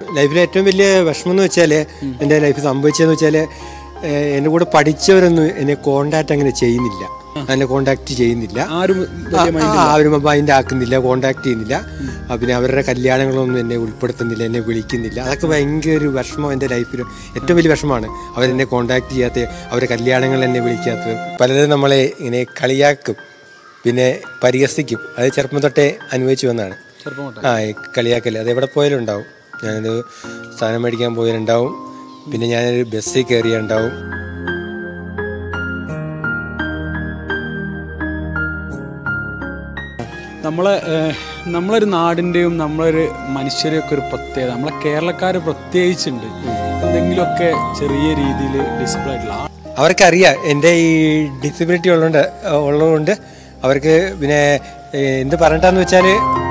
ലൈഫിലെ ഏറ്റവും വലിയ വിഷമം എന്ന് വെച്ചാൽ എൻ്റെ ലൈഫിൽ സംഭവിച്ചതെന്ന് വെച്ചാൽ എൻ്റെ കൂടെ പഠിച്ചവരൊന്നും എന്നെ കോണ്ടാക്ട് അങ്ങനെ ചെയ്യുന്നില്ല എന്നെ കോണ്ടാക്ട് ചെയ്യുന്നില്ല ആരും ആ, ആ, അവരും മൈൻഡ് ആക്കുന്നില്ല കോണ്ടാക്ട് ചെയ്യുന്നില്ല ആ, പിന്നെ അവരുടെ കല്യാണങ്ങളൊന്നും എന്നെ ഉൾപ്പെടുത്തുന്നില്ല എന്നെ വിളിക്കുന്നില്ല അതൊക്കെ ഭയങ്കര ഒരു വിഷമം എൻ്റെ ലൈഫിൽ ഏറ്റവും വലിയ വിഷമമാണ് അവരെന്നെ കോണ്ടാക്ട് ചെയ്യാത്ത അവരുടെ കല്യാണങ്ങൾ എന്നെ വിളിക്കാത്തത് പലരും നമ്മളെ ഇങ്ങനെ കളിയാക്കും പിന്നെ പരിഹസിക്കും അത് ചെറുപ്പം തൊട്ടേ അനുഭവിച്ചു വന്നതാണ് ചെറുപ്പം തൊട്ടേ? ആ ഈ കളിയാക്കല് അത് എവിടെ പോയാലും ഉണ്ടാവും ഞാനത് സാധനം മേടിക്കാൻ പോയാലുണ്ടാവും പിന്നെ ഞാനൊരു ബസ്സിൽ കയറിയുണ്ടാവും നമ്മളെ ഏഹ്, നമ്മളൊരു നാടിൻ്റെയും നമ്മളൊരു മനുഷ്യരെയൊക്കെ ഒരു പ്രത്യേകത നമ്മളെ കേരളക്കാർ പ്രത്യേകിച്ചുണ്ട് എന്തെങ്കിലുമൊക്കെ ചെറിയ രീതിയിൽ ഡിസിപ്ലിൻ ആയിട്ടുള്ള ആ- അവർക്കറിയാം എൻ്റെ ഈ ഡിസബിലിറ്റി ഉള്ളതുകൊണ്ട് ഉള്ളതുകൊണ്ട് അവർക്ക് പിന്നെ ഏ, എന്ത് പറഞ്ഞിട്ടാന്ന് വെച്ചാൽ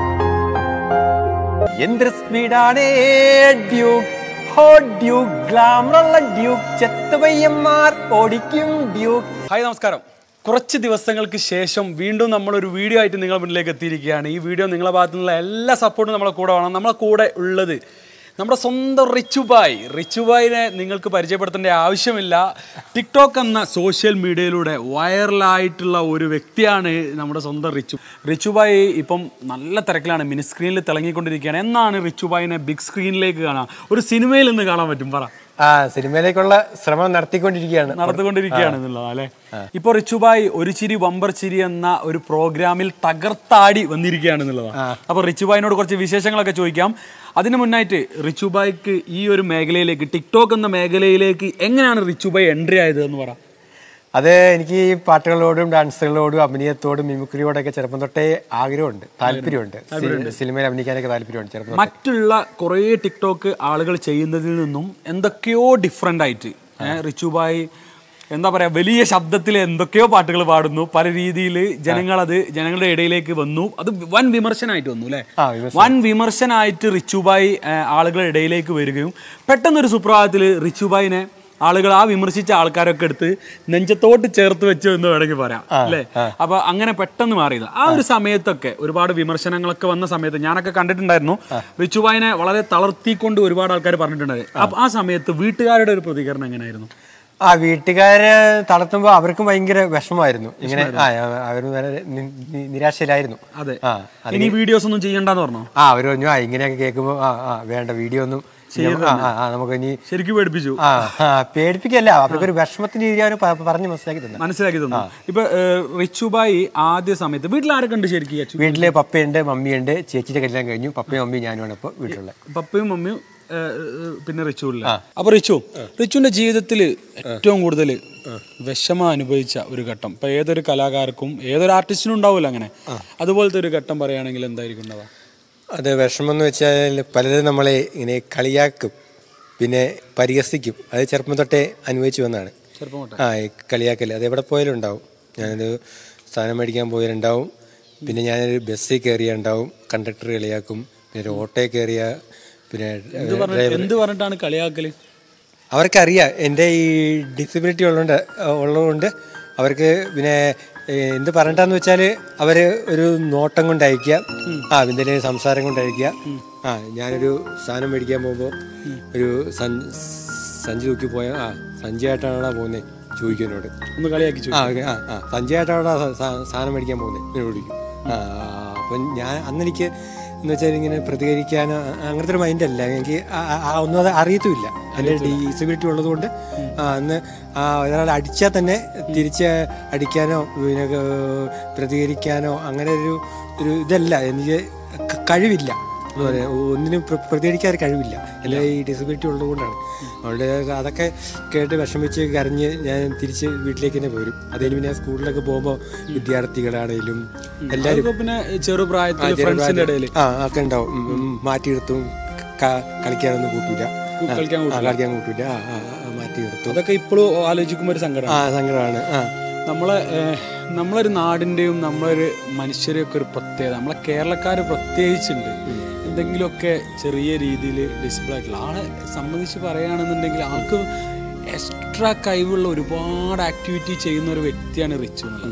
എന്തൊരു സ്പീഡാണ് ഡ്യൂക്ക് ഹോട്ട് ഡ്യൂക്ക് ഗ്ലാമറുള്ള ഡ്യൂക്ക് ചെത്തുപയ്യന്മാർ ഓടിക്കും ഡ്യൂക്ക് ഹായ് നമസ്കാരം കുറച്ച് ദിവസങ്ങൾക്ക് ശേഷം വീണ്ടും നമ്മളൊരു വീഡിയോ ആയിട്ട് നിങ്ങളുടെ മുന്നിലേക്ക് എത്തിയിരിക്കുകയാണ് ഈ വീഡിയോ നിങ്ങളുടെ ഭാഗത്തു നിന്നുള്ള എല്ലാ സപ്പോർട്ടും നമ്മളെ കൂടെ വേണം നമ്മളെ കൂടെ ഉള്ളത് നമ്മുടെ സ്വന്തം റിച്ചുബായ് റിച്ചുബായിനെ നിങ്ങൾക്ക് പരിചയപ്പെടുത്തേണ്ട ആവശ്യമില്ല ടിക്ടോക്ക് എന്ന സോഷ്യൽ മീഡിയയിലൂടെ വൈറലായിട്ടുള്ള ഒരു വ്യക്തിയാണ് നമ്മുടെ സ്വന്തം റിച്ചു റിച്ചുബായ് ഇപ്പം നല്ല തിരക്കിലാണ് മിനി സ്ക്രീനിൽ തിളങ്ങിക്കൊണ്ടിരിക്കുകയാണ് എന്നാണ് റിച്ചുബായിനെ ബിഗ് സ്ക്രീനിലേക്ക് കാണാം ഒരു സിനിമയിൽ നിന്ന് കാണാൻ പറ്റും പറ ആ സിനിമയിലേക്കുള്ള ശ്രമം നടത്തിക്കൊണ്ടിരിക്കുകയാണ് നടത്തിക്കൊണ്ടിരിക്കുകയാണ് എന്നുള്ളതാ അല്ലെ ഇപ്പൊ റിച്ചുബായ് ഒരു ചിരി വമ്പർ ചിരി എന്ന ഒരു പ്രോഗ്രാമിൽ തകർത്താടി വന്നിരിക്കുകയാണ് എന്നുള്ളതാണ് അപ്പൊ റിച്ചുബായിനോട് കുറച്ച് വിശേഷങ്ങളൊക്കെ ചോദിക്കാം അതിന് മുന്നായിട്ട് റിച്ചുബായ്ക്ക് ഈ ഒരു മേഖലയിലേക്ക് ടിക്ടോക്ക് എന്ന മേഖലയിലേക്ക് എങ്ങനെയാണ് റിച്ചുബായ് എൻട്രി ആയത് എന്ന് പറ അത് എനിക്ക് ഈ പാട്ടുകളോടും ഡാൻസുകളോടും അഭിനയത്തോടും മിമിക്രിയോടൊക്കെ ചെറുപ്പം തൊട്ടേ ആഗ്രഹമുണ്ട് താല്പര്യമുണ്ട് സി- സിനിമയിൽ അഭിനയിക്കാനൊക്കെ താല്പര്യമുണ്ട് ചെറുപ്പം തൊട്ടേ. മറ്റുള്ള കുറേ ടിക്ടോക്ക് ആളുകൾ ചെയ്യുന്നതിൽ നിന്നും എന്തൊക്കെയോ ഡിഫറെൻ്റ് ആയിട്ട് ഏ, റിച്ചുബായ് എന്താ പറയാ വലിയ ശബ്ദത്തിൽ എന്തൊക്കെയോ പാട്ടുകൾ പാടുന്നു പല രീതിയിൽ ജനങ്ങളത് ജനങ്ങളുടെ ഇടയിലേക്ക് വന്നു അത് വൻ വിമർശനമായിട്ട് വന്നു അല്ലേ ആ, വിമർശനം. വൻ വിമർശനമായിട്ട് റിച്ചുബായ് ഏ, ആളുകളുടെ ഇടയിലേക്ക് വരികയും പെട്ടെന്നൊരു സുപ്രഭാതത്തിൽ റിച്ചുബായിനെ ആളുകൾ ആ വിമർശിച്ച ആൾക്കാരൊക്കെ എടുത്ത് നെഞ്ചത്തോട്ട് ചേർത്ത് വെച്ചു എന്ന് വേണമെങ്കിൽ പറയാം അല്ലേ അപ്പൊ അങ്ങനെ പെട്ടെന്ന് മാറിയത് ആ ഒരു സമയത്തൊക്കെ ഒരുപാട് വിമർശനങ്ങളൊക്കെ വന്ന സമയത്ത് ഞാനൊക്കെ കണ്ടിട്ടുണ്ടായിരുന്നു റിച്ചുബായിനെ വളരെ തളർത്തിക്കൊണ്ട് ഒരുപാട് ആൾക്കാർ പറഞ്ഞിട്ടുണ്ടായിരുന്നു അപ്പൊ ആ സമയത്ത് വീട്ടുകാരുടെ ഒരു പ്രതികരണം എങ്ങനെയായിരുന്നു ആ വീട്ടുകാരെ തളർത്തുമ്പോൾ അവർക്കും ഭയങ്കര വിഷമമായിരുന്നു ഇങ്ങനെ ആ അവർ നി- നി- നിരാശയിലായിരുന്നു അതെ ആ ഇനി വീഡിയോസ് ഒന്നും ചെയ്യണ്ടെന്ന് പറഞ്ഞോ ആ അവർ പറഞ്ഞു ആ ഇങ്ങനെയൊക്കെ കേൾക്കുമ്പോൾ ആ ആ വേണ്ട വീഡിയോ ഒന്നും ആ ആ, ആ നമുക്ക് ഇനി ശരിക്കും പേടിപ്പിച്ചു ആ ആ പേടിപ്പിക്കല്ല അവർക്കൊരു വിഷമത്തിന്റെ രീതി അവർ പ- പറഞ്ഞ് മനസ്സിലാക്കി തന്നെ മനസ്സിലാക്കി തന്നു ഇപ്പൊ ഏഹ്, റിച്ചുബായി ആദ്യ സമയത്ത് വീട്ടിൽ ആരൊക്കെ ഉണ്ട് ശരിക്കും അച്ചു വീട്ടില് പപ്പയുണ്ട് മമ്മിയുണ്ട് ചേച്ചിയുടെ കല്യാണം കഴിഞ്ഞു പപ്പയും മമ്മിയും ഞാനുമാണ് ഇപ്പോൾ വീട്ടിലുള്ളത് പപ്പയും മമ്മിയും ഏഹ്, ഏഹ്, പിന്നെ റിച്ചു ഇല്ല അപ്പൊ റിച്ചു റിച്ചുവിന്റെ ജീവിതത്തിൽ ഏറ്റവും കൂടുതൽ വിഷമം അനുഭവിച്ച ഒരു ഘട്ടം ഇപ്പൊ ഏതൊരു കലാകാർക്കും ഏതൊരു ആർട്ടിസ്റ്റിനും ഉണ്ടാവില്ല അങ്ങനെ അതുപോലത്തെ ഒരു ഘട്ടം പറയുകയാണെങ്കിൽ എന്തായിരിക്കും ഉണ്ടാവുക അത് വിഷമം എന്ന് വെച്ചാൽ പലരും നമ്മളെ ഇങ്ങനെ കളിയാക്കും പിന്നെ പരിഹസിക്കും അത് ചെറുപ്പം തൊട്ടേ അനുഭവിച്ചു വന്നതാണ് ചെറുപ്പം തൊട്ടേ? ആ ഈ കളിയാക്കല് അത് എവിടെ പോയാലും ഉണ്ടാവും ഞാനത് സാധനം മേടിക്കാൻ പോയാലുണ്ടാവും പിന്നെ ഞാനൊരു ബസ്സിൽ കയറിയുണ്ടാവും കണ്ടക്ടർ കളിയാക്കും പിന്നെ ഒരു ഓട്ടോയിൽ കയറിയ പിന്നെ എന്ത് പറഞ്ഞിട്ട് എന്ത് പറഞ്ഞിട്ടാണ് കളിയാക്കല് അവർക്കറിയാം എൻ്റെ ഈ ഡിസബിലിറ്റി ഉള്ളതുകൊണ്ട് ഉള്ളതുകൊണ്ട് അവർക്ക് പിന്നെ ഏ, എന്ത് പറഞ്ഞിട്ടാന്ന് വെച്ചാൽ അവർ ഒരു നോട്ടം കൊണ്ട് അയക്കുക ആ എന്തെങ്കിലും സംസാരം കൊണ്ട് അയക്കുക ആ ഞാനൊരു സാധനം മേടിക്കാൻ പോകുമ്പോൾ ഒരു സൻ- സഞ്ചി തൂക്കി പോയാൽ ആ സഞ്ചിയായിട്ടാണോ പോകുന്നത് ചോദിക്കും എന്നോട് ഒന്ന് കളിയാക്കി ചോദിച്ചു ആ ഓക്കെ ആ ആ സഞ്ചിയായിട്ടാണോ സാ- സാ- സാധനം മേടിക്കാൻ പോകുന്നത് എന്നോട് ചോദിക്കും ആ ആ, അപ്പം ഞാൻ അന്നെനിക്ക് എന്ന് വെച്ചാൽ ഇങ്ങനെ പ്രതികരിക്കാനോ അ- അങ്ങനത്തെ ഒരു മൈൻഡല്ല എനിക്ക് ആ- ആ- ആ ഒന്നും അത് അറിയത്തുമില്ല എൻ്റെ ഡിസബിലിറ്റി ഉള്ളതുകൊണ്ട് ആ, അന്ന് ആ ഒരാൾ അടിച്ചാൽ തന്നെ തിരിച്ച് അടിക്കാനോ പിന്നെ ഏർ, പ്രതികരിക്കാനോ അങ്ങനെ ഒരു ഒരു ഇതല്ല എനിക്ക് ക- കഴിവില്ല എന്ന് പറയാം ഒന്നിനും പ്ര- പ്രതികരിക്കാൻ ഒരു കഴിവില്ല എൻ്റെ ഈ ഡിസബിലിറ്റി ഉള്ളതുകൊണ്ടാണ് അതുകൊണ്ട് അതൊക്കെ കേട്ട് വിഷമിച്ച് കരഞ്ഞ് ഞാൻ തിരിച്ച് വീട്ടിലേക്ക് തന്നെ പോരും അതിന് പിന്നെ സ്കൂളിലൊക്കെ പോകുമ്പോൾ വിദ്യാർത്ഥികളാണേലും എല്ലാവരും അതൊക്കെ പിന്നെ ചെറുപ്രായത്തിൽ ഫ്രണ്ട്സിന്റെ ഇടയിൽ ആ ഒക്കെ ഉണ്ടാവും ഉം, ഉം, മാറ്റി നിർത്തും ക- കളിക്കാനൊന്നും കൂട്ടൂല ആ, കളിക്കാൻ ആ, കളിക്കാൻ കൂട്ടൂല ആ, ആ, ആ, മാറ്റി നിർത്തും അതൊക്കെ ഇപ്പോഴും ആലോചിക്കുമ്പോൾ ഒരു സങ്കടം ആ സങ്കടമാണ് ആ നമ്മളെ ഏഹ്, നമ്മളൊരു നാടിൻ്റെയും നമ്മളൊരു മനുഷ്യരെയൊക്കെ ഒരു പ്രത്യേകത നമ്മളെ കേരളക്കാർ പ്രത്യേകിച്ചുണ്ട് എന്തെങ്കിലുമൊക്കെ ചെറിയ രീതിയിൽ ഡിസിപ്ലിൻ ആയിട്ടുള്ള ആളെ സംബന്ധിച്ച് പറയുകയാണെന്നുണ്ടെങ്കിൽ ആൾക്ക് എക്സ്ട്രാ കഴിവുള്ള ഒരുപാട് ആക്ടിവിറ്റി ചെയ്യുന്ന ഒരു വ്യക്തിയാണ് റിച്ചു എന്നുള്ളതാണ്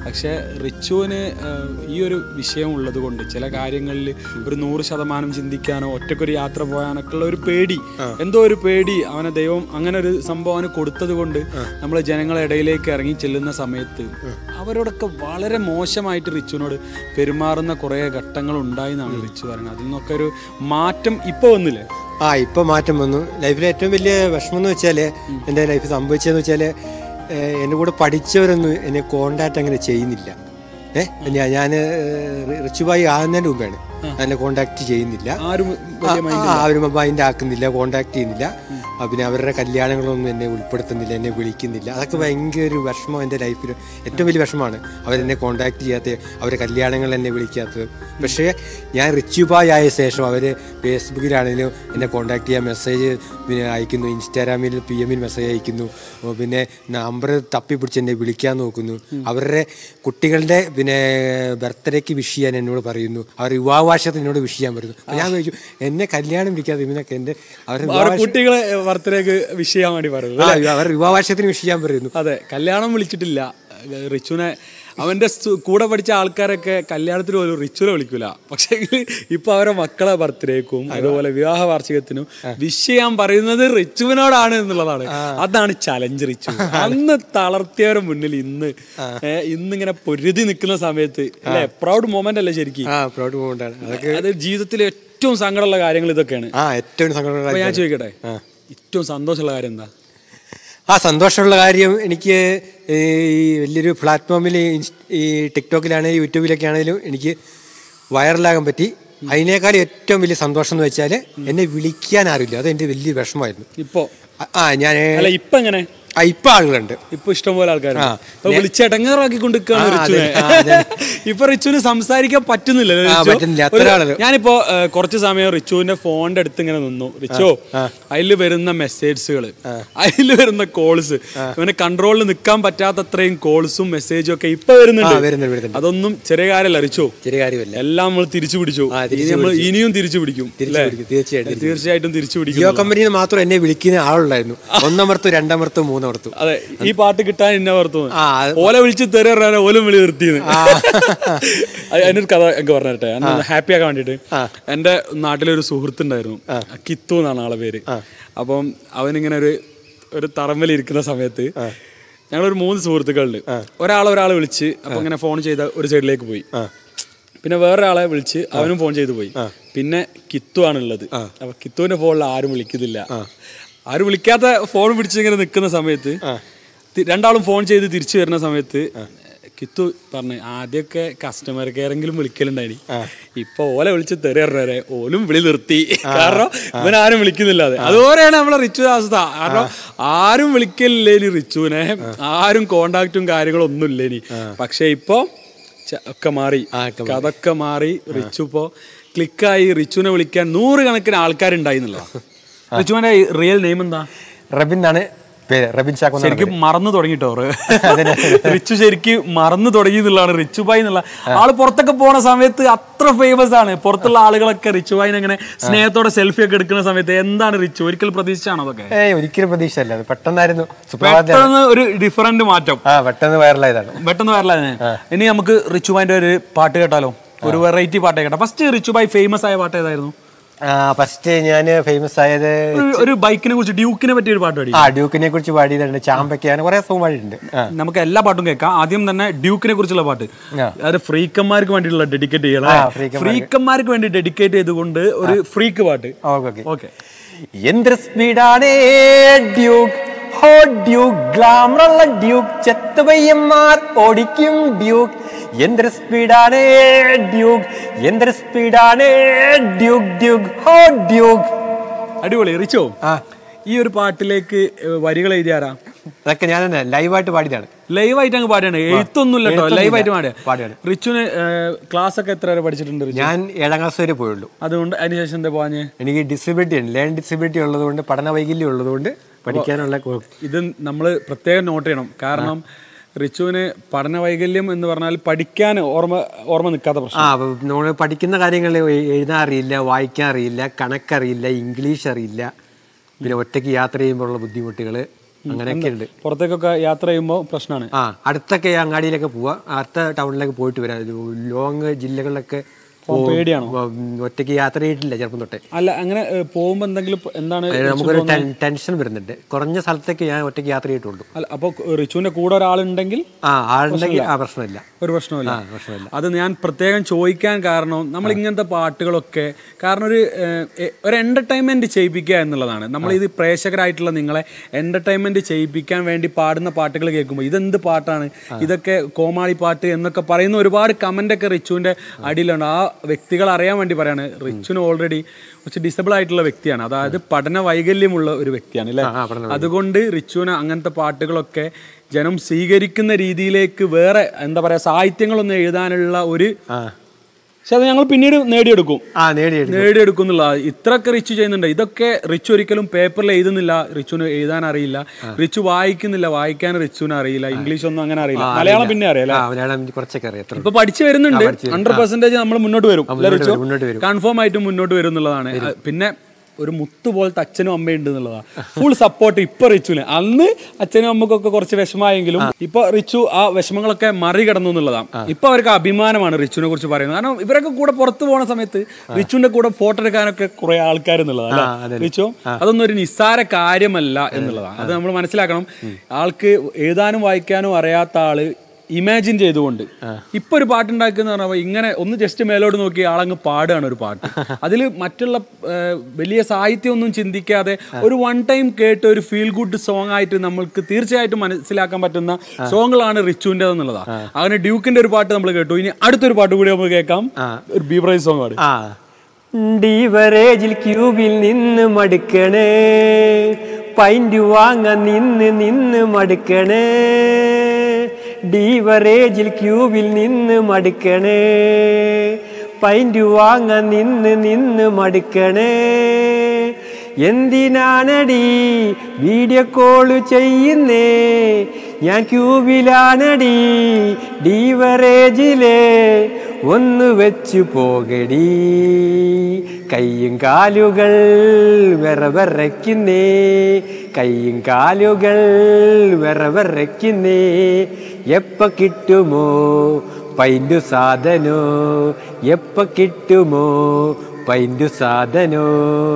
പക്ഷെ റിച്ചുവിന് ഏഹ്, ഈ ഒരു വിഷയം ഉള്ളത് കൊണ്ട് ചില കാര്യങ്ങളിൽ ഒരു നൂറ് ശതമാനം ചിന്തിക്കാനോ ഒറ്റക്കൊരു യാത്ര പോകാനൊക്കെ ഉള്ള ഒരു പേടി എന്തോ ഒരു പേടി അവനെ ദൈവം അങ്ങനെ ഒരു സംഭവം അവന് കൊടുത്തത് കൊണ്ട് നമ്മൾ ജനങ്ങളെ ഇടയിലേക്ക് ഇറങ്ങി ചെല്ലുന്ന സമയത്ത് അവരോടൊക്കെ വളരെ മോശമായിട്ട് റിച്ചുവിനോട് പെരുമാറുന്ന കുറേ ഘട്ടങ്ങൾ ഉണ്ടായി എന്നാണ് റിച്ചു പറയുന്നത് അതിൽ നിന്നൊക്കെ ഒരു മാറ്റം ഇപ്പോൾ വന്നില്ലേ ആ ഇപ്പൊ മാറ്റം വന്നു ലൈഫിലെ ഏറ്റവും വലിയ വിഷമം എന്ന് വെച്ചാൽ എൻ്റെ ലൈഫിൽ സംഭവിച്ചതെന്ന് വെച്ചാൽ എൻ്റെ കൂടെ പഠിച്ചവരൊന്നും എന്നെ കോണ്ടാക്ട് അങ്ങനെ ചെയ്യുന്നില്ല ഏഹ് ഞാൻ ഞാൻ റിച്ചുബായി ആകുന്നതിന് മുമ്പാണ് എന്നെ കോണ്ടാക്ട് ചെയ്യുന്നില്ല ആരും ആ, ആ, അവര് മൈൻഡ് ആക്കുന്നില്ല കോണ്ടാക്ട് ചെയ്യുന്നില്ല ആ, പിന്നെ അവരുടെ കല്യാണങ്ങളൊന്നും എന്നെ ഉൾപ്പെടുത്തുന്നില്ല എന്നെ വിളിക്കുന്നില്ല അതൊക്കെ ഭയങ്കര ഒരു വിഷമം എൻ്റെ ലൈഫിൽ ഏറ്റവും വലിയ വിഷമമാണ് അവരെന്നെ കോണ്ടാക്ട് ചെയ്യാത്ത അവരുടെ കല്യാണങ്ങൾ എന്നെ വിളിക്കാത്തത് പക്ഷേ ഞാൻ റിച്ചുബായ് ആയ ശേഷം അവർ ഫേസ്ബുക്കിലാണെങ്കിലും എന്നെ കോണ്ടാക്ട് ചെയ്യാൻ മെസ്സേജ് പിന്നെ അയക്കുന്നു ഇൻസ്റ്റാഗ്രാമിൽ പി എമ്മിൽ മെസ്സേജ് അയക്കുന്നു ഓ, പിന്നെ നമ്പർ തപ്പിപ്പിടിച്ച് എന്നെ വിളിക്കാൻ നോക്കുന്നു അവരുടെ കുട്ടികളുടെ പിന്നെ ബർത്ത്ഡേക്ക് വിഷ് ചെയ്യാൻ എന്നോട് പറയുന്നു അവർ യുവാവാശത്തിൽ എന്നോട് വിഷ് ചെയ്യാൻ പറയുന്നു അപ്പോൾ ഞാൻ ചോദിച്ചു എന്നെ കല്യാണം വിളിക്കാതെ ഇവനൊക്കെ എൻ്റെ അവരുടെ അവരുടെ കുട്ടികളെ ബർത്ത്ഡേക്ക് വിഷ് ചെയ്യാൻ വേണ്ടി പറയുന്നത് ആ, അവരുടെ യുവാവാശത്തിന് വിഷ് ചെയ്യാൻ പറയുന്നു അതെ കല്യാണം വിളിച്ചിട്ടില്ല റിച്ചുനെ അവന്റെ സ് കൂടെ പഠിച്ച ആൾക്കാരൊക്കെ കല്യാണത്തിന് പോലും റിച്ചുനെ വിളിക്കൂല പക്ഷേ ഇപ്പൊ അവരെ മക്കളെ ബർത്ത്ഡേക്കും അതുപോലെ വിവാഹ വാർഷികത്തിനും വിഷ് ചെയ്യാൻ പറയുന്നത് റിച്ചുവിനോടാണ് എന്നുള്ളതാണ് അതാണ് ചലഞ്ച് റിച്ചു അന്ന് തളർത്തിയവരുടെ മുന്നിൽ ഇന്ന് ഏ, ഇന്നിങ്ങനെ പൊരുതി നിൽക്കുന്ന സമയത്ത് അല്ലെ പ്രൗഡ് മൊമെന്റ് അല്ലേ ശരിക്കും ആ പ്രൗഡ് മൂമെൻ്റാണ് അതൊക്കെ അത് ജീവിതത്തിലെ ഏറ്റവും സങ്കടമുള്ള കാര്യങ്ങൾ ഇതൊക്കെയാണ് ആ ഏറ്റവും സങ്കടമുള്ള അപ്പൊ ഞാൻ കാര്യം. ചോദിക്കട്ടെ ഏറ്റവും സന്തോഷമുള്ള കാര്യം എന്താ ആ സന്തോഷമുള്ള കാര്യം എനിക്ക് ഈ വലിയൊരു പ്ലാറ്റ്ഫോമിൽ ഈ ടിക്ടോക്കിലാണെങ്കിലും യൂട്യൂബിലൊക്കെ ആണെങ്കിലും എനിക്ക് വൈറലാകാൻ പറ്റി അതിനേക്കാൾ ഏറ്റവും വലിയ സന്തോഷം എന്ന് വെച്ചാൽ എന്നെ വിളിക്കാൻ ആരുമില്ല അത് എൻ്റെ വലിയ വിഷമമായിരുന്നു ഇപ്പൊ ആ, ആ ഞാൻ അല്ല ഇപ്പൊ എങ്ങനെ ആ ഇപ്പം ആളുകളുണ്ട് ഇപ്പൊ ഇഷ്ടംപോലെ ആൾക്കാർ ആ. വിളിച്ച് ഇടങ്ങാറാക്കി കൊണ്ടിരിക്കുകയാണ് ആ, അതെ, റിച്ചുവിനെ ആ, അതെ. ഇപ്പൊ റിച്ചുവിന് സംസാരിക്കാൻ പറ്റുന്നില്ല ആ, റിച്ചു? പറ്റുന്നില്ല. അത്ര ഒരു- ആള്. ഞാനിപ്പോ ഏ, കുറച്ച് സമയം റിച്ചുവിന്റെ ഫോണിന്റെ അടുത്ത് ഇങ്ങനെ നിന്നു റിച്ചോ അതിൽ വരുന്ന മെസ്സേജുകൾ അതിൽ വരുന്ന കോൾസ് ഇവന് കൺട്രോളിൽ നിൽക്കാൻ പറ്റാത്തത്രയും കോൾസും മെസ്സേജും ഒക്കെ ഇപ്പൊ ആ വരുന്നുണ്ട് വരുന്നുണ്ട് വരുന്നുണ്ട് അതൊന്നും ചെറിയ കാര്യമല്ല റിച്ചോ ചെറിയ കാര്യമല്ല എല്ലാം നമ്മൾ തിരിച്ചു പിടിച്ചു ആ, ഇനി നമ്മൾ ഇനിയും തിരിച്ചു പിടിക്കും തിരിച്ചു അല്ലേ? പിടിക്കും, തീർച്ചയായിട്ടും തീർച്ചയായിട്ടും തിരിച്ചു പിടിക്കും ജിയോ കമ്പനിയിൽ മാത്രം എന്നെ വിളിക്കുന്ന ആളുണ്ടായിരുന്നു ഒന്നമർത്തു രണ്ടമർത്തു മൂന്നമർത്തു അതെ ഈ പാട്ട് കിട്ടാൻ എന്നെ ഓർത്തു ആ അത് ഓല വിളിച്ച് തെറി പറഞ്ഞാൽ ഓലും വിളി നിർത്തിയെന്ന് അത് അതിനൊരു കഥ എനിക്ക് പറഞ്ഞിട്ടെ ഹാപ്പി ആക്കാൻ വേണ്ടിട്ട് എന്റെ നാട്ടിലൊരു സുഹൃത്തുണ്ടായിരുന്നു കിത്തു എന്നാണ് ആളെ പേര് അപ്പം അവനിങ്ങനെ ഒരു ഒരു തറമ്പലി ഇരിക്കുന്ന സമയത്ത് ഞങ്ങളൊരു മൂന്ന് സുഹൃത്തുക്കളുണ്ട് ഒരാളെ ഒരാളെ വിളിച്ച് അപ്പൊ ഇങ്ങനെ ഫോൺ ചെയ്ത ഒരു സൈഡിലേക്ക് പോയി പിന്നെ വേറൊരാളെ വിളിച്ച് അവനും ഫോൺ ചെയ്തു പോയി പിന്നെ കിത്തു ആണുള്ളത് അപ്പൊ കിത്തുവിന്റെ ഫോണിൽ ആരും വിളിക്കുന്നില്ല ആരും വിളിക്കാത്ത ഫോൺ പിടിച്ച് ഇങ്ങനെ നിൽക്കുന്ന സമയത്ത് തി- രണ്ടാളും ഫോൺ ചെയ്ത് തിരിച്ചു വരുന്ന സമയത്ത് കിത്തു പറഞ്ഞു ആദ്യമൊക്കെ കസ്റ്റമർ കെയറെങ്കിലും വിളിക്കലുണ്ടായി ഇപ്പൊ ഓലെ വിളിച്ച് തെറിയറേ ഓലും വിളി നിർത്തി കാരണം ഇവൻ ആരും വിളിക്കുന്നില്ല അത് അതുപോലെയാണ് നമ്മളെ റിച്ചു അവസ്ഥ കാരണം ആരും വിളിക്കലില്ലേ ഇനി റിച്ചുവിനെ ആരും കോണ്ടാക്റ്റും കാര്യങ്ങളും ഒന്നും ഇല്ല ഇനി പക്ഷെ ഇപ്പൊ ച- ഒക്കെ മാറി അതൊക്കെ മാറി റിച്ചു ഇപ്പോ ക്ലിക്കായി റിച്ചുവിനെ വിളിക്കാൻ നൂറുകണക്കിന് ആൾക്കാരുണ്ടായി എന്നുള്ളതാണ് റിച്ചുവിന്റെ റിയൽ നെയിം എന്താ റബിൻ എന്നാണ് പേര് റബിൻ ചാക്കോ എന്നാണ് ശരിക്കും മറന്നു തുടങ്ങിട്ടോ റിച്ചു ശരിക്കും മറന്നു തുടങ്ങി എന്നുള്ളതാണ് റിച്ചു ബായ് എന്നുള്ള ആള് പുറത്തൊക്കെ പോണ സമയത്ത് അത്ര ഫേമസ് ആണ് പുറത്തുള്ള ആളുകളൊക്കെ റിച്ചു ബായിനെ ഇങ്ങനെ സ്നേഹത്തോടെ സെൽഫി ഒക്കെ എടുക്കുന്ന സമയത്ത് എന്താണ് റിച്ചു ഒരിക്കൽ പ്രതീക്ഷിച്ചാണോ അതൊക്കെ ഏയ് ഒരിക്കലും പ്രതീക്ഷയല്ല അത് പെട്ടെന്നായിരുന്നു സുപ്രഭാതത്തിൽ പെട്ടെന്ന് ഒരു ഡിഫറന്റ് മാറ്റം ആ പെട്ടെന്ന് വൈറലായതാണ് പെട്ടെന്ന് വരല ഇനി നമുക്ക് റിച്ചുബായിന്റെ ഒരു പാട്ട് കേട്ടാലോ ഒരു വെറൈറ്റി പാട്ട് കേട്ടോ ഫസ്റ്റ് റിച്ചുബായ് ഫേമസ് ആയ പാട്ട് ഏതായിരുന്നു ഫസ്റ്റ് ഞാൻ ഫേമസ് ആയത് ഒരു- ഒരു ബൈക്കിനെ കുറിച്ച് ഡ്യൂക്കിനെ പറ്റിയ ഒരു പാട്ട് പാടി ആ ഡ്യൂക്കിനെ കുറിച്ച് പാടിയതുണ്ട് ചാമ്പയ്ക്ക് അങ്ങനെ കുറെ സോങ് പാടിയിട്ടുണ്ട് ആ നമുക്ക് എല്ലാ പാട്ടും കേൾക്കാം ആദ്യം തന്നെ ഡ്യൂക്കിനെ കുറിച്ചുള്ള പാട്ട് ആ. അത് ഫ്രീക്കന്മാർക്ക് വേണ്ടിയിട്ടുള്ള ഡെഡിക്കേറ്റ് ആ, ചെയ്യണം ഫ്രീക്കന്മാർക്ക്. ഫ്രീക്കന്മാർക്ക് വേണ്ടി ഡെഡിക്കേറ്റ് ചെയ്തുകൊണ്ട് ഒരു ഫ്രീക്ക് പാട്ട് ഓക്കെ ഓക്കെ ഓക്കെ എന്ത് സ്പീഡാണ് ഡ്യൂക്ക് ഹോ ഡ്യൂക്ക് ഗ്ലാമറുള്ള ഡ്യൂക്ക് ചെത്തുപയ്യന്മാർ ഓടിക്കും ഡ്യൂക്ക് എന്തൊരു സ്പീഡാണ് ഡ്യൂക്ക് എന്തൊരു സ്പീഡാണ് ഡ്യൂക്ക് ഡ്യൂക്ക് ഹോ ഡ്യൂക്ക് അടിപൊളി റിച്ചോ ആ ഈ ഒരു പാട്ടിലേക്ക് ഏഹ്, വരികൾ എഴുതിയാരാ അതൊക്കെ ഞാൻ തന്നെ ലൈവായിട്ട് പാടിയതാണ് ലൈവായിട്ട് അങ്ങ് പാടിയാണ് എഴുത്തൊന്നുമില്ല കേട്ടോ എഴുത്തൊന്നുമില്ല. ലൈവായിട്ട് പാടിയ പാടിയാണ്. റിച്ചുന് ക്ലാസ് ഒക്കെ എത്ര വരെ പഠിച്ചിട്ടുണ്ട് റിച്ചു ഞാൻ ഏഴാം ക്ലാസ് വരെ പോയുള്ളൂ അതുകൊണ്ട് അതിനുശേഷം എന്താ പോഞ്ഞ് എനിക്ക് ഡിസബിലിറ്റി ഉണ്ട് ലേൺ ഡിസബിലിറ്റി ഉള്ളതുകൊണ്ട് പഠന വൈകല്യം ഉള്ളതുകൊണ്ട് പഠിക്കാനുള്ള കോ- ഇത് നമ്മൾ പ്രത്യേകം നോട്ട് ചെയ്യണം കാരണം റിച്ചുവിന് പഠന വൈകല്യം എന്ന് പറഞ്ഞാൽ പഠിക്കാൻ ഓർമ്മ ഓർമ്മ നിൽക്കാത്ത പ്രശ്നം ആ നമ്മൾ പഠിക്കുന്ന കാര്യങ്ങൾ എഴുതാൻ അറിയില്ല വായിക്കാൻ അറിയില്ല കണക്കറിയില്ല ഇംഗ്ലീഷ് അറിയില്ല പിന്നെ ഒറ്റയ്ക്ക് യാത്ര ചെയ്യുമ്പോഴുള്ള ബുദ്ധിമുട്ടുകൾ അങ്ങനെയൊക്കെ ഉണ്ട് പുറത്തേക്കൊക്കെ യാത്ര ചെയ്യുമ്പോൾ പ്രശ്നമാണ് ആ അടുത്തൊക്കെ അങ്ങാടിയിലൊക്കെ പോവാ അടുത്ത ടൗണിലൊക്കെ പോയിട്ട് വരാം ഒരു ലോങ് ജില്ലകളിലൊക്കെ പോവും. പേടിയാണോ ഉം, ഒറ്റയ്ക്ക് യാത്ര ചെയ്തിട്ടില്ല ചെറുപ്പം തൊട്ടേ അല്ല അങ്ങനെ പോകുമ്പോൾ എന്തെങ്കിലും പ- എന്താണ് അതിന് നമുക്കൊരു ടെൻ- ടെൻഷൻ വരുന്നുണ്ട് കുറഞ്ഞ സ്ഥലത്തേക്ക് ഞാൻ ഒറ്റയ്ക്ക് യാത്ര ചെയ്തിട്ടുള്ളൂ അല്ല അപ്പോൾ റിച്ചുവിന്റെ കൂടെ ഒരാളുണ്ടെങ്കിൽ ആ ആളുണ്ടെങ്കിൽ ആ പ്രശ്നമില്ല ഒരു പ്രശ്നമില്ല ആ പ്രശ്നമില്ല അത് ഞാൻ പ്രത്യേകം ചോദിക്കാൻ കാരണം നമ്മൾ ഇങ്ങനത്തെ പാട്ടുകളൊക്കെ കാരണം ഒരു ഏഹ്, എ- ഒരു എന്റർടൈൻമെന്റ് ചെയ്യിപ്പിക്കുക എന്നുള്ളതാണ് നമ്മൾ ഇത് പ്രേക്ഷകരായിട്ടുള്ള നിങ്ങളെ എന്റർടൈൻമെന്റ് ചെയ്യിപ്പിക്കാൻ വേണ്ടി പാടുന്ന പാട്ടുകൾ കേൾക്കുമ്പോൾ ഇതെന്ത് പാട്ടാണ് ഇതൊക്കെ കോമാളി പാട്ട് എന്നൊക്കെ പറയുന്ന ഒരുപാട് കമന്റ് ഒക്കെ റിച്ചുവിന്റെ അടിയിലുണ്ട് ആ വ്യക്തികൾ അറിയാൻ വേണ്ടി പറയാണ് റിച്ചുന് ഓൾറെഡി കുറച്ച് ഡിസബിൾ ആയിട്ടുള്ള വ്യക്തിയാണ് അതായത് പഠന വൈകല്യമുള്ള ഒരു വ്യക്തിയാണ് അല്ലേ ആ പഠനം അതുകൊണ്ട് റിച്ചുവിന് അങ്ങനത്തെ പാട്ടുകളൊക്കെ ജനം സ്വീകരിക്കുന്ന രീതിയിലേക്ക് വേറെ എന്താ പറയാ സാഹിത്യങ്ങളൊന്നും എഴുതാനുള്ള ഒരു ആ പക്ഷെ അത് ഞങ്ങൾ പിന്നീട് നേടിയെടുക്കും ആ നേടിയെടുത്തു നേടിയെടുക്കും എന്നുള്ള ഇത്രയൊക്കെ റിച്ചു ചെയ്യുന്നുണ്ട് ഇതൊക്കെ റിച്ചു ഒരിക്കലും പേപ്പറിൽ എഴുതുന്നില്ല റിച്ചുന് എഴുതാൻ അറിയില്ല റിച്ചു വായിക്കുന്നില്ല വായിക്കാൻ റിച്ചുവിന് അറിയില്ല ഇംഗ്ലീഷ് ഒന്നും അങ്ങനെ അറിയില്ല മലയാളം പിന്നെ അറിയാം ആ മലയാളം കുറച്ചൊക്കെ അറിയാം എത്ര ഇപ്പൊ പഠിച്ചു വരുന്നുണ്ട് ഹൺഡ്രഡ് പെർസെന്റേജ് നമ്മൾ മുന്നോട്ട് വരും അല്ലേ റിച്ചു വരും, മുന്നോട്ട് വരും കൺഫേം ആയിട്ടും മുന്നോട്ട് വരും എന്നുള്ളതാണ് അഹ് പിന്നെ ഒരു മുത്ത് പോലത്തെ അച്ഛനും അമ്മയും ഉണ്ട് എന്നുള്ളതാണ് ഫുൾ സപ്പോർട്ട് ഇപ്പൊ റിച്ചുവിന് അന്ന് അച്ഛനും അമ്മക്കൊക്കെ കുറച്ച് വിഷമായെങ്കിലും ഇപ്പൊ റിച്ചു ആ വിഷമങ്ങളൊക്കെ മറികടന്നു എന്നുള്ളതാണ് ഇപ്പൊ അവർക്ക് അഭിമാനമാണ് റിച്ചുവിനെ കുറിച്ച് പറയുന്നത് കാരണം ഇവരൊക്കെ കൂടെ പുറത്തു പോണ സമയത്ത് റിച്ചുവിന്റെ കൂടെ ഫോട്ടോ എടുക്കാനൊക്കെ കുറെ ആൾക്കാർ എന്നുള്ളതാണ് അല്ലേ റിച്ചു അതൊന്നും ഒരു നിസ്സാര കാര്യമല്ല എന്നുള്ളതാണ് അത് നമ്മൾ മനസ്സിലാക്കണം ആൾക്ക് എഴുതാനും വായിക്കാനും അറിയാത്ത ആള് ഇമാജിൻ ചെയ്തുകൊണ്ട് ഇപ്പൊ ഒരു പാട്ടുണ്ടാക്കുന്ന പറഞ്ഞാൽ ഇങ്ങനെ ഒന്ന് ജസ്റ്റ് മേലോട്ട് നോക്കി ആളങ്ങ് പാടുകയാണ് ഒരു പാട്ട് അതിൽ മറ്റുള്ള ഏഹ്, വലിയ സാഹിത്യം ഒന്നും ചിന്തിക്കാതെ ഒരു വൺ ടൈം കേട്ട് ഒരു ഫീൽ ഗുഡ് സോങ് ആയിട്ട് നമ്മൾക്ക് തീർച്ചയായിട്ടും മനസ്സിലാക്കാൻ പറ്റുന്ന സോങ്ങുകളാണ് റിച്ചുവിൻ്റെ എന്നുള്ളതാണ് അങ്ങനെ ഡ്യൂക്കിന്റെ ഒരു പാട്ട് നമ്മൾ കേട്ടു ഇനി അടുത്തൊരു പാട്ട് കൂടി നമുക്ക് കേൾക്കാം ഒരു ബീബ്രൈസ് സോങ് ആണ് ആ ഡിവറേജിൽ ക്യൂബിൽ നിന്ന് മടുക്കണേ പൈന്റ് വാങ്ങാൻ നിന്ന് നിന്ന് മടുക്കണേ ഡിവറേജിൽ ക്യൂബിൽ നിന്ന് മടുക്കണേ പൈന്റ് വാങ്ങാൻ നിന്ന് നിന്ന് മടുക്കണേ എന്തിനാണടി വീഡിയോ കോള് ചെയ്യുന്നേ ഞാൻ ക്യൂബിലാണടി ഡീവറേജിലെ ഒന്ന് വെച്ചു പോകടി കയ്യും കാലുകൾ വിറവിറയ്ക്കുന്നേ കയ്യും കാലുകൾ വിറവിറയ്ക്കുന്നേ എപ്പ കിട്ടുമോ പൈൻറ്റു സാധനോ എപ്പ കിട്ടുമോ പൈൻറ്റു സാധനോ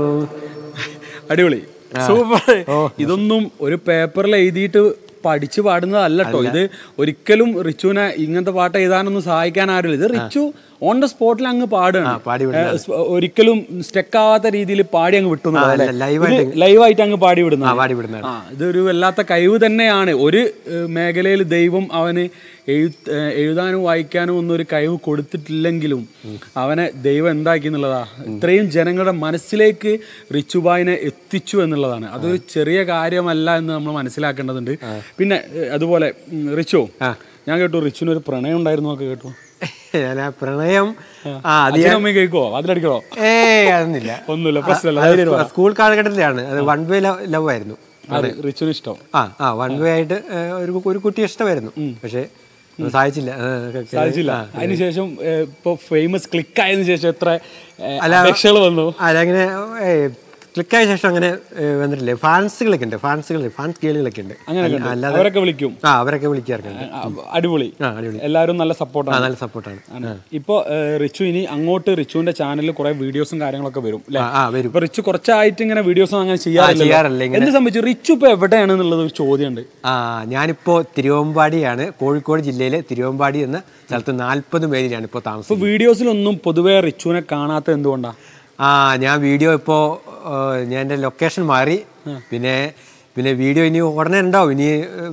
അടിപൊളി സൂപ്പർ ഇതൊന്നും ഒരു പേപ്പറിൽ എഴുതിയിട്ട് പഠിച്ചു പാടുന്നതല്ല കേട്ടോ ഇത് ഒരിക്കലും റിച്ചുവിനെ ഇങ്ങനത്തെ പാട്ട് എഴുതാനൊന്നും സഹായിക്കാൻ ആരുമില്ല ഇത് റിച്ചു ഓൺ ദ സ്പോട്ടിൽ അങ്ങ് പാടുകയാണ് പാടി ഏഹ് സ് ഒരിക്കലും സ്റ്റെക്ക് ആവാത്ത രീതിയിൽ പാടി അങ്ങ് വിട്ടു ലൈവായിട്ട് ലൈവായിട്ട് അങ്ങ് പാടി വിടുന്ന പാടി വിടുന്നതാണ് ആ ഇതൊരു വല്ലാത്ത കഴിവ് തന്നെയാണ് ഒരു ഏഹ്, മേഖലയിൽ ദൈവം അവന് എഴുത്ത് ഏഹ്, എഴുതാനും വായിക്കാനും ഒന്നും ഒരു കഴിവ് കൊടുത്തിട്ടില്ലെങ്കിലും അവനെ ദൈവം എന്താക്കി എന്നുള്ളതാ ഇത്രയും ജനങ്ങളുടെ മനസ്സിലേക്ക് റിച്ചുബായിനെ എത്തിച്ചു എന്നുള്ളതാണ് അതൊരു ചെറിയ കാര്യമല്ല എന്ന് നമ്മൾ മനസ്സിലാക്കേണ്ടതുണ്ട് പിന്നെ ഏഹ്, അതുപോലെ ഉം, റിച്ചു ഞാൻ കേട്ടു റിച്ചുവിന് ഒരു പ്രണയം ഉണ്ടായിരുന്നു ഒക്കെ കേട്ടു ഞാൻ ആ പ്രണയം ആ അത് അച്ഛനും അമ്മയും കേൾക്കോ അതിലടിക്കോ ഏ അതൊന്നുമില്ല ഒന്നുമില്ല പ്രശ്നമില്ല അത് സ്കൂൾ കാലഘട്ടത്തിലാണ് അത് വൺ വേ ലവ് ആയിരുന്നു അത് റിച്ചുവിന് ഇഷ്ടം ആ ആ വൺ വേ ആയിട്ട് ഏ, ഒരു ഒരു കുട്ടി ഇഷ്ടമായിരുന്നു പക്ഷേ അത് സാധിച്ചില്ല ആ, ഒക്കെ- സാധിച്ചില്ല അതിനുശേഷം ഏഹ്, ഇപ്പൊ ഫേമസ് ക്ലിക്ക് ആയതിനു ശേഷം എത്ര അപേക്ഷകൾ വന്നു അല്ല അങ്ങനെ ക്ലിക്കായ ശേഷം അങ്ങനെ ഏ, വന്നിട്ടില്ലേ ഫാൻസുകളൊക്കെ ഉണ്ട് ഫാൻസുകൾ ഫാൻസ് കേളുകളൊക്കെ ഉണ്ട് അങ്ങനെയൊക്കെ ഉണ്ട്. അല്ലാതെ അവരൊക്കെ വിളിക്കും ആ അവരൊക്കെ വിളിക്കാറുണ്ട് ആ, അടിപൊളി ആ അടിപൊളി എല്ലാവരും നല്ല ആ സപ്പോർട്ടാണ് നല്ല സപ്പോർട്ടാണ് ഇപ്പൊ ഏഹ്, റിച്ചു ഇനി അങ്ങോട്ട് റിച്ചുവിന്റെ ചാനലിൽ കുറെ വീഡിയോസും കാര്യങ്ങളൊക്കെ വരും അല്ലെ ആ ആ വരും ഇപ്പൊ റിച്ചു കുറച്ചായിട്ട് ഇങ്ങനെ വീഡിയോസും അങ്ങനെ ചെയ്യാറില്ല ചെയ്യാറില്ല ഇങ്ങനെ എന്ത് സംബന്ധിച്ചു റിച്ചു ഇപ്പൊ എവിടെയാണ് എന്നുള്ളത് ഒരു ചോദ്യമുണ്ട് ആ ഞാനിപ്പോ തിരുവമ്പാടിയാണ് കോഴിക്കോട് ജില്ലയിലെ തിരുവമ്പാടി എന്ന സ്ഥലത്ത് നാൽപ്പത് പേരിലാണ് ഇപ്പോൾ താമസം ഇപ്പൊ വീഡിയോസിലൊന്നും പൊതുവെ റിച്ചുവിനെ കാണാത്ത എന്തുകൊണ്ടാ ആ ഞാൻ വീഡിയോ ഇപ്പോൾ ഞാൻ എൻ്റെ ലൊക്കേഷൻ മാറി പിന്നെ പിന്നെ വീഡിയോ ഇനി ഉടനെ ഉണ്ടാവും ഇനി ഏ,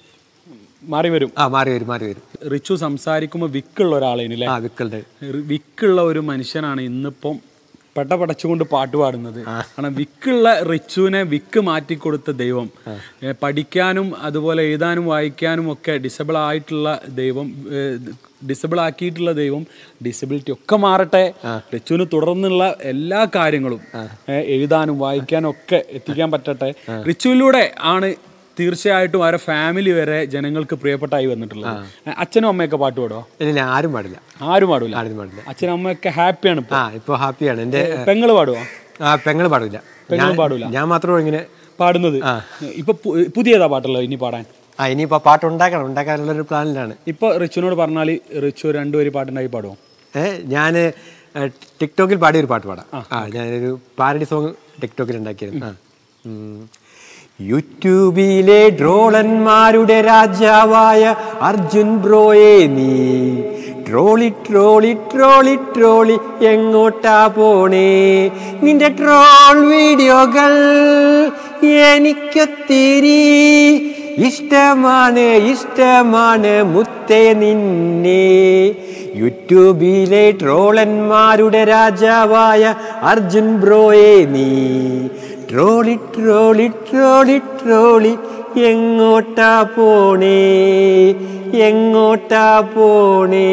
മാറി വരും ആ മാറി വരും മാറി വരും റിച്ചു സംസാരിക്കുമ്പോൾ വിക്കുള്ള ഒരാളേനു അല്ലേ ആ വിക്കളുടെ വിക്കുള്ള ഒരു മനുഷ്യനാണ് ഇന്നിപ്പം പെട്ട പടച്ചുകൊണ്ട് പാട്ട് പാടുന്നത് കാരണം വിക്കുള്ള റിച്ചുവിനെ വിക്ക് മാറ്റിക്കൊടുത്ത ദൈവം ഏ, പഠിക്കാനും അതുപോലെ എഴുതാനും വായിക്കാനും ഒക്കെ ഡിസബിൾ ആയിട്ടുള്ള ദൈവം ഡിസബിൾ ആക്കിയിട്ടുള്ള ദൈവം ഡിസബിലിറ്റി ഒക്കെ മാറട്ടെ റിച്ചുവിന് തുടർന്നുള്ള എല്ലാ കാര്യങ്ങളും ഏ, എഴുതാനും വായിക്കാനും ഒക്കെ എത്തിക്കാൻ പറ്റട്ടെ റിച്ചുവിലൂടെ ആണ് തീർച്ചയായിട്ടും അവരെ ഫാമിലി വരെ ജനങ്ങൾക്ക് പ്രിയപ്പെട്ടായി വന്നിട്ടുള്ളത് ഏ, അച്ഛനും അമ്മയൊക്കെ പാട്ട് പാടുമോ ഇല്ല ആരും പാടില്ല ആരും പാടൂല ആരും പാടില്ല അച്ഛനും അമ്മയൊക്കെ ഹാപ്പിയാണ് ഇപ്പൊ ആ ഇപ്പോൾ ഹാപ്പിയാണ് എൻ്റെ പെങ്ങള് പാടുവോ ആ പെങ്ങൾ പാടില്ല പെങ്ങളും പാടൂല ഞാൻ മാത്രമേ ഇങ്ങനെ പാടുന്നത് ഇപ്പൊ പു- പുതിയതാ പാട്ടുള്ളത് ഇനി പാടാൻ ആ ഇനിയിപ്പോൾ പാട്ട് ഉണ്ടാക്കണം ഉണ്ടാക്കാനുള്ള ഒരു പ്ലാനിലാണ് ഇപ്പൊ റിച്ചുവിനോട് പറഞ്ഞാൽ റിച്ചു രണ്ടുപേര് പാട്ടുണ്ടാക്കി പാടുമോ ഏ ഞാൻ ടിക്ടോക്കിൽ പാടിയ ഒരു പാട്ട് പാടാം ആ ഞാനൊരു പാരഡി സോങ് ടിക്ടോക്കിൽ ഉണ്ടാക്കിയിരുന്നു ആ ഉം. യൂട്യൂബിലെ ഡ്രോളന്മാരുടെ രാജാവായ അർജുൻ ബ്രോയെ നീ ട്രോളി ട്രോളി ട്രോളി ട്രോളി എങ്ങോട്ടാ പോണേ നിന്റെ ട്രോൾ വീഡിയോകൾ എനിക്കൊത്തിരി ഇഷ്ടമാണ് ഇഷ്ടമാണ് മുത്തേ നിന്നെ യൂട്യൂബിലെ ട്രോളന്മാരുടെ രാജാവായ അർജുൻ ബ്രോയെ നീ ട്രോളി ട്രോളി ട്രോളി ട്രോളി എങ്ങോട്ടാ പോണേ എങ്ങോട്ടാ പോണേ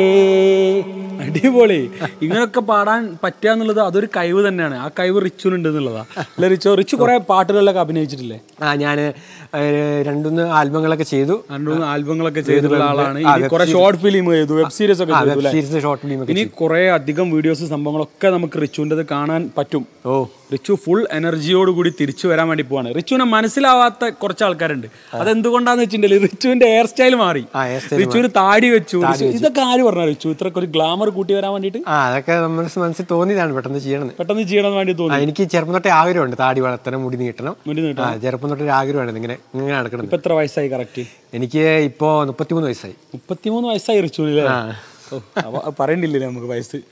അടിപൊളി ഇങ്ങനൊക്കെ പാടാൻ പറ്റുക എന്നുള്ളത് അതൊരു കഴിവ് തന്നെയാണ് ആ കഴിവ് റിച്ചുനുണ്ട് എന്നുള്ളതാ അല്ലെ റിച്ചു റിച്ചു കുറെ പാട്ടുകളിലൊക്കെ അഭിനയിച്ചിട്ടില്ലേ ആ ഞാൻ രണ്ടുമൂന്ന് ആൽബങ്ങളൊക്കെ ചെയ്തു രണ്ടു മൂന്ന് ആൽബങ്ങളൊക്കെ ചെയ്തിട്ടുള്ള ആളാണ് ഇനി കുറെ ഷോർട്ട് ഫിലിം ചെയ്തു വെബ് സീരീസ് ഒക്കെ ചെയ്തു വെബ് സീരീസ് ഷോർട്ട് ഫിലിം ഒക്കെ ഇനി കുറെ അധികം വീഡിയോസ് സംഭവങ്ങളൊക്കെ നമുക്ക് റിച്ചുവിൻ്റെത് കാണാൻ പറ്റും ഓ റിച്ചു ഫുൾ എനർജിയോട് കൂടി തിരിച്ചു വരാൻ വേണ്ടി പോവാണ് റിച്ചുവിനെ മനസ്സിലാവാത്ത കുറച്ച് ആൾക്കാരുണ്ട് അതെന്തുകൊണ്ടാന്ന് വെച്ചിട്ടുണ്ടെങ്കിൽ റിച്ചുവിന്റെ ഹെയർ സ്റ്റൈൽ മാറി ആ hair style റിച്ചുവിന് താടി വെച്ചു റിച്ചു- ഇതൊക്കെ ആര് പറഞ്ഞു റിച്ചു ഇത്രക്ക് ഒരു ഗ്ലാമർ കൂട്ടി വരാൻ വേണ്ടിയിട്ട് ആ അതൊക്കെ നമ്മുടെ മനസ്സിൽ തോന്നിയതാണ് പെട്ടെന്ന് ചെയ്യണമെന്ന് പെട്ടെന്ന് ചെയ്യണം വേണ്ടി ആ, തോന്നി എനിക്ക് ചെറുപ്പം തൊട്ടേ ആഗ്രഹമുണ്ട് താടി വളർത്തണം മുടി നീട്ടണം മുടി നീട്ടണം. ആ ചെറുപ്പം തൊട്ടേ ഒരു ആഗ്രഹമാണ് ഇങ്ങനെ ഇങ്ങനെ നടക്കണം ഇപ്പൊ എത്ര വയസ്സായി കറക്റ്റ് എനിക്ക് ഇപ്പോ മുപ്പത്തിമൂന്ന് വയസ്സായി മുപ്പത്തിമൂന്ന് വയസ്സായി റിച്ചുവില്ലേ പറയണ്ടില്ലേ നമുക്ക് വയസ്സ്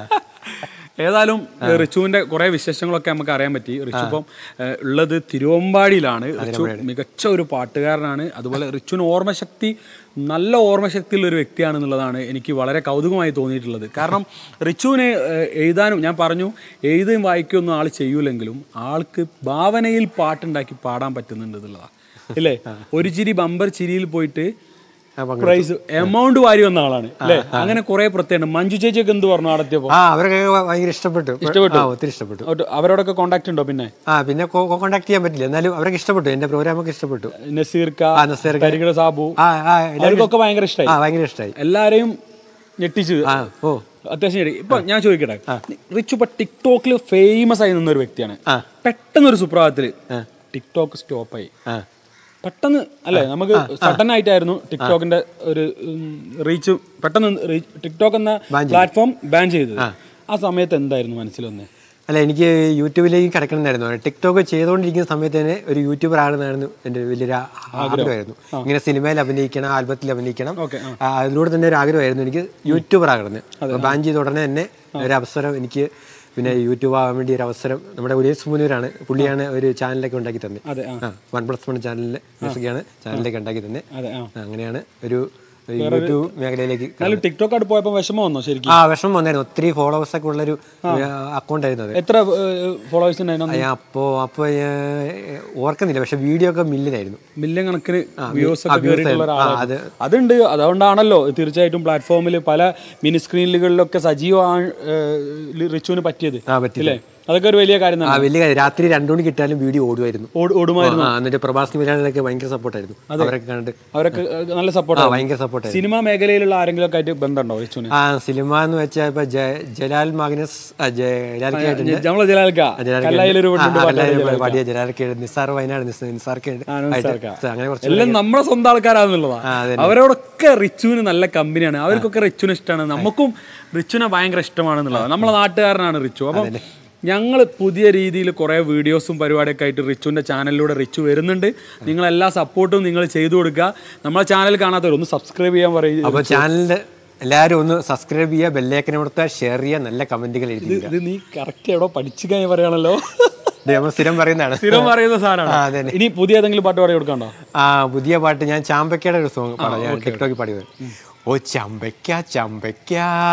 ഏതായാലും റിച്ചുവിന്റെ കുറെ വിശേഷങ്ങളൊക്കെ നമുക്ക് അറിയാൻ പറ്റി റിച്ചു ഇപ്പം ഏഹ്, ഉള്ളത് തിരുവമ്പാടിയിലാണ് റിച്ചു മികച്ച ഒരു പാട്ടുകാരനാണ് അതുപോലെ റിച്ചുവിന് ഓർമ്മശക്തി നല്ല ഓർമ്മശക്തിയുള്ള ഒരു വ്യക്തിയാണെന്നുള്ളതാണ് എനിക്ക് വളരെ കൗതുകമായി തോന്നിയിട്ടുള്ളത് കാരണം റിച്ചുവിന് ഏഹ്, എഴുതാനും ഞാൻ പറഞ്ഞു എഴുതുകയും വായിക്കുകയൊന്നും ആൾ ചെയ്യൂലെങ്കിലും ആൾക്ക് ഭാവനയിൽ പാട്ടുണ്ടാക്കി പാടാൻ പറ്റുന്നുണ്ട് എന്നുള്ളതാണ് ഇല്ലേ ഒരു ചിരി ബമ്പർ ചിരിയിൽ പോയിട്ട് ആ, പങ്കെടുത്തു. പ്രൈസ് എമൗണ്ട് വാരി വന്ന ആളാണ് അല്ലേ അങ്ങനെ കുറെ പ്രത്യേകം മഞ്ജു ചേച്ചിയൊക്കെ എന്ത് പറഞ്ഞു നടത്തിയപ്പോ ആ അവരൊക്കെ ഭയങ്കര ഇഷ്ടപ്പെട്ടു ആ ഒത്തിരി ഇഷ്ടപ്പെട്ടു അവട്ട് അവരോടൊക്കെ കോണ്ടാക്ട് ഉണ്ടോ പിന്നെ ആ പിന്നെ കോണ്ടാക്ട് ചെയ്യാൻ പറ്റില്ല എന്നാലും അവരൊക്കെ ഇഷ്ടപ്പെട്ടു എന്റെ പ്രോഗ്രാം ഒക്കെ ഇഷ്ടപ്പെട്ടു നസീർക്ക ആ നസീർക്ക. കരികിട സാബു ആ ആ എല്ലാവരും അവർക്കൊക്കെ ഭയങ്കര ഇഷ്ടമായി ആ ഭയങ്കര ഇഷ്ടമായി എല്ലാരെയും ഞെട്ടിച്ച് ആ ഓ അത്യാവശ്യം ഞെട്ടി. ഇപ്പൊ ഞാൻ ചോദിക്കട്ടെ റിച്ചു ഇപ്പൊ ടിക്ടോക്കിൽ ഫേമസ് ആയി നിന്ന ഒരു വ്യക്തിയാണ് ആ. പെട്ടെന്ന് ഒരു സുപ്രഭാതത്തില് ടിക്ടോക്ക് സ്റ്റോപ്പായി ആ പെട്ടെന്ന് അല്ലേ നമുക്ക് സഡൻ ആയിട്ടായിരുന്നു ടിക്ടോക്കിന്റെ ഒരു റീച്ച് പെട്ടെന്ന് ടിക്ടോക്ക് എന്ന പ്ലാറ്റ്ഫോം ബാൻ ചെയ്തത് ആ സമയത്ത് എന്തായിരുന്നു മനസ്സിൽ വന്നേ അല്ല എനിക്ക് യൂട്യൂബിലേക്ക് കിടക്കണമെന്നായിരുന്നു ടിക്ടോക്ക് ചെയ്തുകൊണ്ടിരിക്കുന്ന സമയത്ത് തന്നെ ഒരു യൂട്യൂബർ ആണെന്നായിരുന്നു എൻ്റെ വലിയൊരു ആ- ആഗ്രഹമായിരുന്നു ഇങ്ങനെ സിനിമയിൽ അഭിനയിക്കണം ആൽബത്തിൽ അഭിനയിക്കണം ഓക്കെ ആ, അതിലൂടെ തന്നെ ഒരു ആഗ്രഹമായിരുന്നു എനിക്ക് യൂട്യൂബർ ആകണമെന്ന് അപ്പോൾ ബാൻ ചെയ്ത ഉടനെ തന്നെ ഒരു അവസരം എനിക്ക് പിന്നെ യൂട്യൂബ് ആവാൻ വേണ്ടി ഒരു അവസരം നമ്മുടെ ഉലയസ് മുനൂരാണ് പുള്ളിയാണ് ഒരു ചാനലൊക്കെ ഉണ്ടാക്കി തന്നെ അതെ ആ വൺ പ്ലസ് വൺ ചാനലിലെ മ്യൂസിക്കാണ് ചാനലിലേക്ക് ഉണ്ടാക്കി തന്നെ അതെ ആ അങ്ങനെയാണ് ഒരു യൂട്യൂബ് മേഖലയിലേക്ക് എന്നാലും ടിക്ടോക്ക് ആയിട്ട് പോയപ്പോൾ വിഷമം വന്നോ ശരിക്കും ആ വിഷമം വന്നായിരുന്നു ഒത്തിരി ഫോളോവേഴ്സ് ഒക്കെ ഉള്ളൊരു അക്കൗണ്ട് ആയിരുന്നു അത് എത്ര ഫോളോവേഴ്സ് ഉണ്ടായിരുന്നു ഞാൻ അപ്പോ അപ്പൊ ഞാൻ ഓർക്കുന്നില്ല പക്ഷെ വീഡിയോ ഒക്കെ മില്ലിനായിരുന്നു മില്യൺ കണക്കിന് വ്യൂസ് ഒക്കെ views കയറിയിട്ടുള്ള ആയിരുന്നു. ആ, ഒരാളാണ് അത് അതുണ്ട് അതുകൊണ്ടാണല്ലോ തീർച്ചയായിട്ടും പ്ലാറ്റ്ഫോമിൽ പല മിനി സ്ക്രീനുകളിലൊക്കെ സജീവമാണ് റിച്ചുവിന് പറ്റിയത് ആ പറ്റില്ല അല്ലേ അതൊക്കെ ഒരു വലിയ കാര്യം ആ തന്നെ വലിയ കാര്യം രാത്രി രണ്ടു മണി കിട്ടാലും വീഡിയോ ഓടുമായിരുന്നു ഓട്- ഓടുമായിരുന്നു ആ എന്നിട്ട് പ്രഭാസ് നിമിരാനൊക്കെ ഭയങ്കര സപ്പോർട്ടായിരുന്നു അവരൊക്കെ കണ്ടിട്ട് അവരൊക്കെ ഏഹ്, നല്ല ആ സപ്പോർട്ടാണ് ഭയങ്കര സപ്പോർട്ടായിരുന്നു സിനിമാ മേഖലയിലുള്ള ആരെങ്കിലും ഒക്കെ ആയിട്ട് ബന്ധമുണ്ടോ റിച്ചുവിന് ആ സിനിമ എന്ന് വെച്ചാൽ ഇപ്പൊ ജ- ജലാൽ മാഗ്നസ് ആ, ജലാൽക്കായിട്ടുണ്ട് നമ്മളെ ജലാൽക്ക കല്ലായിലൊരു പെണ്ണുണ്ട് പാടിയ ജലാൽക്ക് നിസാർ വയനാട് നിസ- നിസാർക്ക് ആയിട്ട് അങ്ങനെ കുറച്ച് എല്ലാം നമ്മുടെ സ്വന്തം ആൾക്കാരാണെന്നുള്ളതാ ആ, അതന്നെ. അവരോടൊക്കെ റിച്ചുവിന് നല്ല കമ്പനിയാണ് അവർക്കൊക്കെ റിച്ചുവിന് ഇഷ്ടമാണ് നമുക്കും റിച്ചുവിനെ ഭയങ്കര ഇഷ്ടമാണെന്നുള്ളതാണ് നമ്മളെ നാട്ടുകാരനാണ് റിച്ചു അപ്പം ഞങ്ങൾ പുതിയ രീതിയിൽ കുറേ വീഡിയോസും പരിപാടിയൊക്കെ ആയിട്ട് റിച്ചുവിൻ്റെ ചാനലിലൂടെ റിച്ചു വരുന്നുണ്ട് നിങ്ങളെല്ലാ സപ്പോർട്ടും നിങ്ങൾ ചെയ്തു കൊടുക്കുക നമ്മളെ ചാനൽ കാണാത്തവർ ഒന്ന് സബ്സ്ക്രൈബ് ചെയ്യാൻ പറയും അപ്പൊ ചാനലിന്റെ എല്ലാവരും ഒന്ന് സബ്സ്ക്രൈബ് ചെയ്യുക ബെല്ലേക്കനെ കൊടുത്താൽ ഷെയർ ചെയ്യുക നല്ല കമന്റുകൾ എഴുതി ഇത് നീ കറക്റ്റ് എവിടെ പഠിച്ചു കഴിഞ്ഞ് പറയാണല്ലോ ഇത് നമ്മൾ സ്ഥിരം പറയുന്നതാണ് സ്ഥിരം പറയുന്ന ആ, സാധനമാണ് അതന്നെ. ഇനി പുതിയ ഏതെങ്കിലും പാട്ട് പാടി കൊടുക്കണ്ടോ ആ പുതിയ പാട്ട് ഞാൻ ചാമ്പയ്ക്കയുടെ ഒരു സോങ് പാടാം ഞാൻ ടിക്ടോക്കിൽ പാടിയത് ഓ ചമ്പയ്ക്ക ചമ്പയ്ക്ക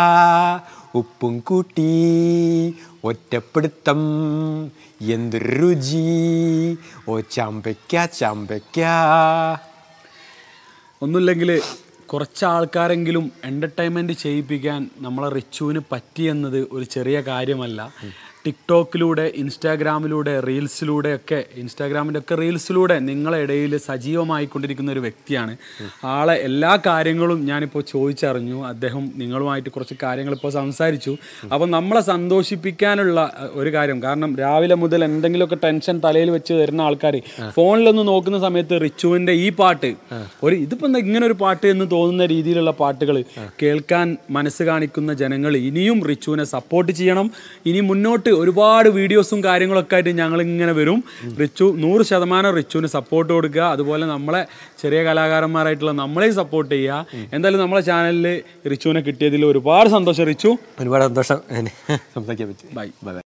ഉപ്പും കൂട്ടി ഒറ്റപ്പെടുത്തം എന്തൊരു രുചി ഓ ചമ്പയ്ക്ക ചമ്പയ്ക്ക ഒന്നുമില്ലെങ്കിൽ കുറച്ച് ആൾക്കാരെങ്കിലും എൻ്റർടൈൻമെൻറ്റ് ചെയ്യിപ്പിക്കാൻ നമ്മളെ റിച്ചുവിന് പറ്റിയെന്നത് ഒരു ചെറിയ കാര്യമല്ല ടിക്ടോക്കിലൂടെ ഇൻസ്റ്റാഗ്രാമിലൂടെ റീൽസിലൂടെ ഒക്കെ ഇൻസ്റ്റാഗ്രാമിൻ്റെ ഒക്കെ റീൽസിലൂടെ നിങ്ങളെ ഇടയിൽ സജീവമായിക്കൊണ്ടിരിക്കുന്ന ഒരു വ്യക്തിയാണ് ആളെ എല്ലാ കാര്യങ്ങളും ഞാനിപ്പോൾ ചോദിച്ചറിഞ്ഞു അദ്ദേഹം നിങ്ങളുമായിട്ട് കുറച്ച് കാര്യങ്ങൾ ഇപ്പോൾ സംസാരിച്ചു അപ്പം നമ്മളെ സന്തോഷിപ്പിക്കാനുള്ള അഹ്, ഒരു കാര്യം കാരണം രാവിലെ മുതൽ എന്തെങ്കിലുമൊക്കെ ടെൻഷൻ തലയിൽ വെച്ച് വരുന്ന ആൾക്കാർ ഫോണിലൊന്ന് നോക്കുന്ന സമയത്ത് റിച്ചുവിൻ്റെ ഈ പാട്ട് ഒരു ഇതിപ്പോൾ എന്താ ഇങ്ങനെ ഒരു പാട്ട് എന്ന് തോന്നുന്ന രീതിയിലുള്ള പാട്ടുകൾ കേൾക്കാൻ മനസ്സ് കാണിക്കുന്ന ജനങ്ങൾ ഇനിയും റിച്ചുവിനെ സപ്പോർട്ട് ചെയ്യണം ഇനി മുന്നോട്ട് ഒരുപാട് വീഡിയോസും കാര്യങ്ങളൊക്കെ ആയിട്ട് ഞങ്ങൾ ഇങ്ങനെ വരും റിച്ചു നൂറ് ശതമാനം റിച്ചുവിന് സപ്പോർട്ട് കൊടുക്കുക അതുപോലെ നമ്മളെ ചെറിയ കലാകാരന്മാരായിട്ടുള്ള നമ്മളെയും സപ്പോർട്ട് ചെയ്യുക എന്തായാലും നമ്മളെ ചാനലിൽ റിച്ചുവിനെ കിട്ടിയതിൽ ഒരുപാട് സന്തോഷം റിച്ചു ഒരുപാട് സന്തോഷം സംസാരിക്കാൻ പറ്റി ബൈ ബൈ